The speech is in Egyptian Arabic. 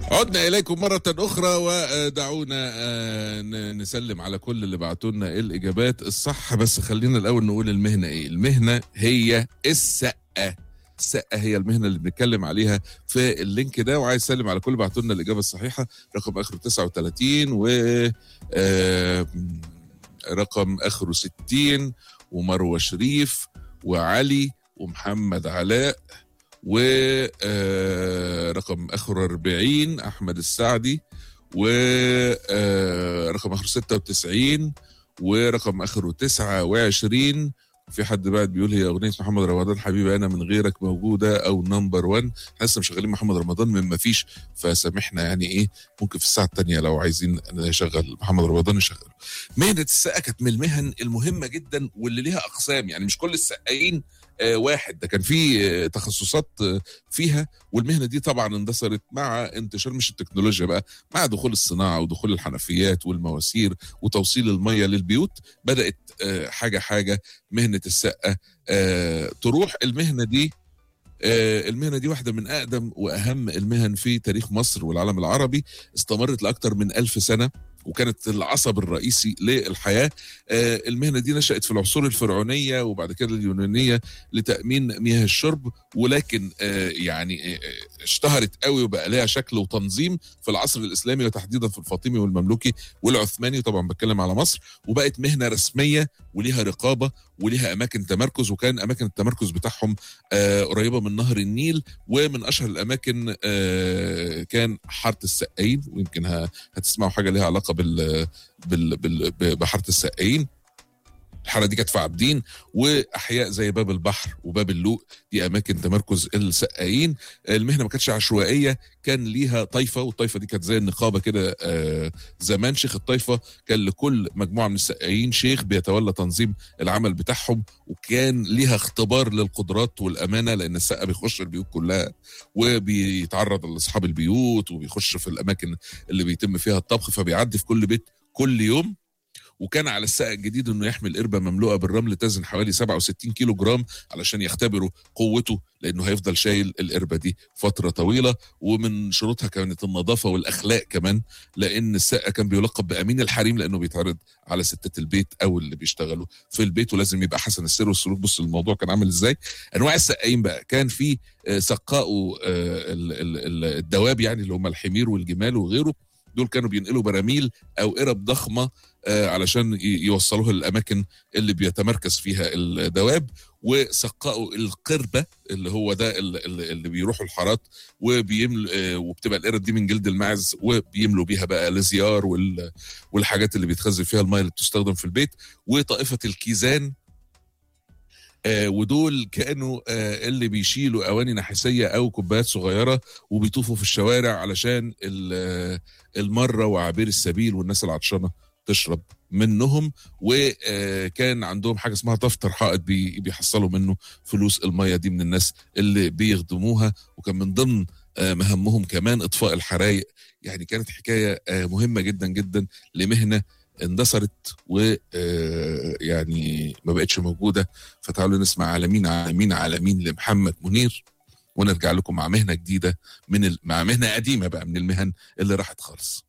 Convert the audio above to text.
عدنا إليكم مرة أخرى ودعونا آه، ن- نسلم على كل اللي بعتوا لنا الإجابات الصح بس خلينا الأول نقول المهنة إيه المهنة هي السقة السقة هي المهنة اللي بنتكلم عليها في اللينك ده وعايز أسلم على كل اللي بعتوا لنا الإجابة الصحيحة رقم آخره 39 و آه، رقم آخره 60 ومروة شريف وعلي ومحمد علاء ورقم اخر 40 احمد السعدي ورقم اخر 96 ورقم اخره 29 في حد بعد بيقول هي اغنيه محمد رمضان حبيبي انا من غيرك موجوده او نمبر 1 احنا لسه مشغلين محمد رمضان من ما فيش فسامحنا يعني ايه ممكن في الساعه الثانيه لو عايزين نشغل محمد رمضان نشغله مهنه السقا كانت من المهن المهمه جدا واللي ليها اقسام يعني مش كل السقايين آه، واحد ده كان في آه، تخصصات آه، فيها والمهنه دي طبعا اندثرت مع انتشار مش التكنولوجيا بقى مع دخول الصناعه ودخول الحنفيات والمواسير وتوصيل الميه للبيوت بدات آه، حاجه حاجه مهنه السقه آه، تروح المهنه دي آه، المهنه دي واحده من اقدم واهم المهن في تاريخ مصر والعالم العربي استمرت لاكثر من ألف سنه وكانت العصب الرئيسي للحياه آه، المهنه دي نشات في العصور الفرعونيه وبعد كده اليونانيه لتامين مياه الشرب ولكن آه، يعني آه، اشتهرت قوي وبقى لها شكل وتنظيم في العصر الاسلامي وتحديدا في الفاطمي والمملوكي والعثماني طبعا بتكلم على مصر وبقت مهنه رسميه وليها رقابه وليها اماكن تمركز وكان اماكن التمركز بتاعهم آه، قريبه من نهر النيل ومن اشهر الاماكن آه، كان حاره السقايين ويمكن ه- هتسمعوا حاجه ليها علاقه بال بال بال بحاره السقايين الحاره دي كانت في عابدين واحياء زي باب البحر وباب اللوق دي اماكن تمركز السقايين المهنه ما كانتش عشوائيه كان ليها طائفه والطائفه دي كانت زي النقابه كده آه، زمان شيخ الطائفه كان لكل مجموعه من السقايين شيخ بيتولى تنظيم العمل بتاعهم وكان ليها اختبار للقدرات والامانه لان السقا بيخش البيوت كلها وبيتعرض لاصحاب البيوت وبيخش في الاماكن اللي بيتم فيها الطبخ فبيعدي في كل بيت كل يوم وكان على السائق الجديد انه يحمل قربه مملوءه بالرمل تزن حوالي 67 كيلو جرام علشان يختبروا قوته لانه هيفضل شايل القربه دي فتره طويله ومن شروطها كانت النظافه والاخلاق كمان لان السائق كان بيلقب بامين الحريم لانه بيتعرض على ستات البيت او اللي بيشتغلوا في البيت ولازم يبقى حسن السير والسلوك بص الموضوع كان عامل ازاي انواع السقايين بقى كان في آه، سقاء آه، ال- ال- ال- الدواب يعني اللي هم الحمير والجمال وغيره دول كانوا بينقلوا براميل او قرب ضخمه آه، علشان ي- يوصلوها للاماكن اللي بيتمركز فيها الدواب وسقاء القربه اللي هو ده ال- ال- اللي بيروحوا الحارات وبيمل آه، وبتبقى القرب دي من جلد الماعز وبيملوا بيها بقى الزيار وال- والحاجات اللي بيتخزن فيها الميه اللي بتستخدم في البيت وطائفه الكيزان آه ودول كانوا آه اللي بيشيلوا اواني نحاسيه او كوبايات صغيره وبيطوفوا في الشوارع علشان ال- آه، المره وعابر السبيل والناس العطشانه تشرب منهم وكان عندهم حاجه اسمها دفتر حائط بي- بيحصلوا منه فلوس الميه دي من الناس اللي بيخدموها وكان من ضمن آه، مهمهم كمان اطفاء الحرايق يعني كانت حكايه آه، مهمه جدا جدا لمهنه اندثرت و آه، يعني ما بقتش موجوده فتعالوا نسمع عالمين عالمين عالمين لمحمد منير ونرجع لكم مع مهنه جديده من ال... مع مهنه قديمه بقى من المهن اللي راحت خالص